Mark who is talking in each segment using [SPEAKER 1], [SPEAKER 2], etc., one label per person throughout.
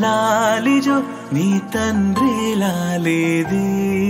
[SPEAKER 1] లాలిజో నీ తండ్రి లాలేది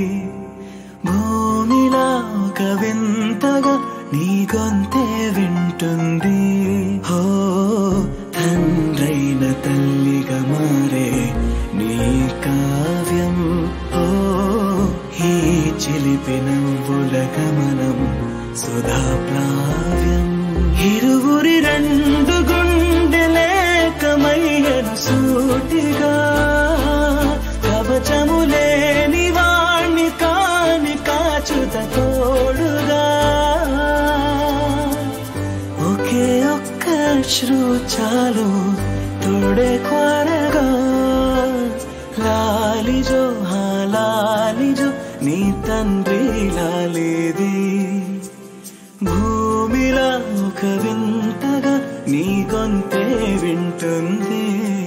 [SPEAKER 1] భూమిలా ఒక వింతగా నీ గొంతే వింటుంది హో తండ్రైన తల్లిగా మారే నీ కావ్యం ఓ ఈ చిలిపి నవ్వుల గమనం సుధా ప్లావ్యం ఇరువురి రెండు గుండెలేకమయ్యను సూటిగా కవచము లేని వాణ్ణి కాని కాచుత తోడుగా ఒకే ఒక్క శ్రు చాలు తోడే కొరగా లాలిజో హా లాలిజో నీ తండ్రి లాలేది భూమిలా ఒక వింతగా నీ గొంతే వింటుంది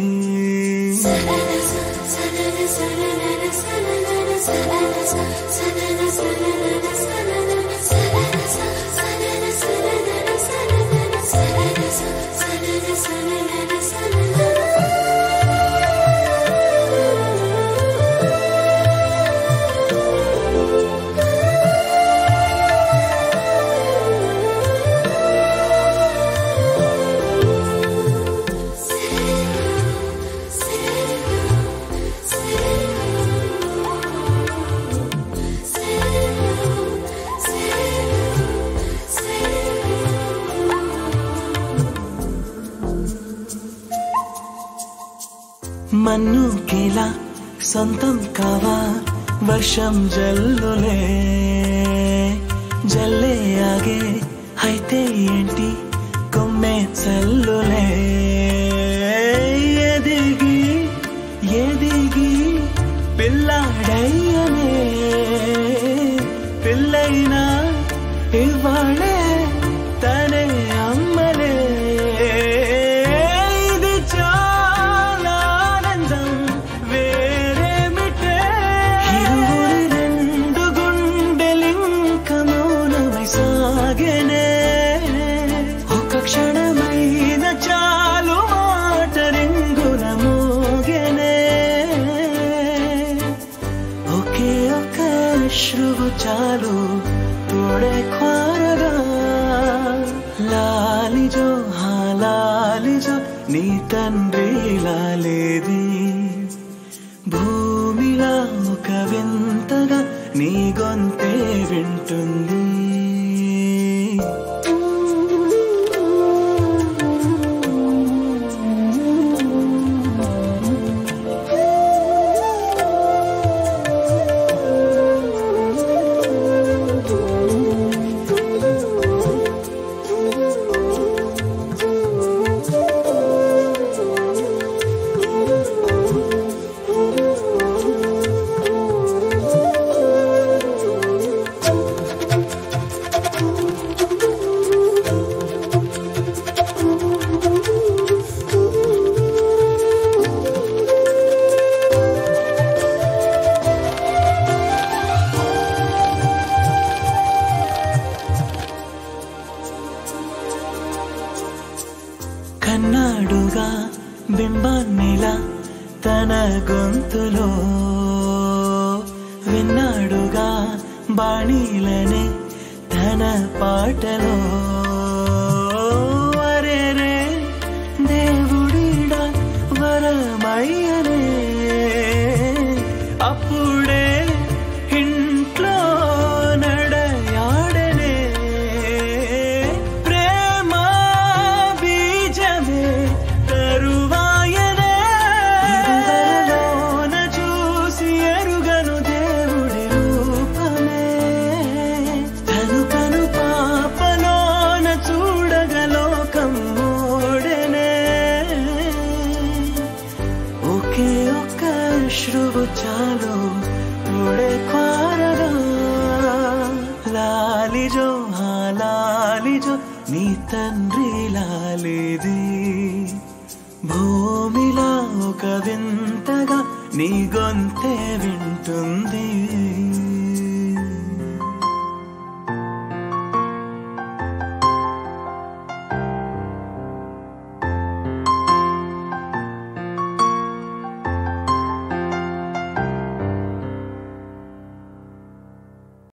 [SPEAKER 1] మన్ను కేలా సొంతం కావా వర్షం జల్లులే జల్లే ఆగే అయితే ఏంటి కొమ్మే చల్లులే ఎదిగి ఎదిగి పిల్లాడయ్యనే పిల్లైనా ఇవాళే తనే అమ్మలే ఇది చాలా ఆనందం వేరేమిటే ఇరువురి రెండు గుండెలింక మౌనమై సాగెనే ఒక క్షణమైన చాలు మాట రింగుల మోగెనే ఒకే ఒక శ్రువు చాలు తోడే కోరగా లాలిజో హా లాలిజో నీ తండ్రి లాలేది భూమిలా ఒక వింతగా నీ గొంతే వింటుంది కన్నాడుగా బింబాన్నిలా తన గొంతులో విన్నాడుగా బాణీలనే తన పాటలో అరెరే దేవుడిడా వరమయ్యనే అప్పుడే ఇంట్లో నడయాడనే ప్రేమ బీజమే తరువాయనే ఇదివరలోన చూసి ఎరుగను దేవుడి రూపమే తను తను పాపలోన చూడగలోకం ఓడెనే ఒకే ఒక్క శ్రువు చాలు తోడే కోరగా లాలిజో హా లాలిజో నీ తండ్రి లాలేది భూమిలా ఒక వింతగా నీ గొంతే వింటుంది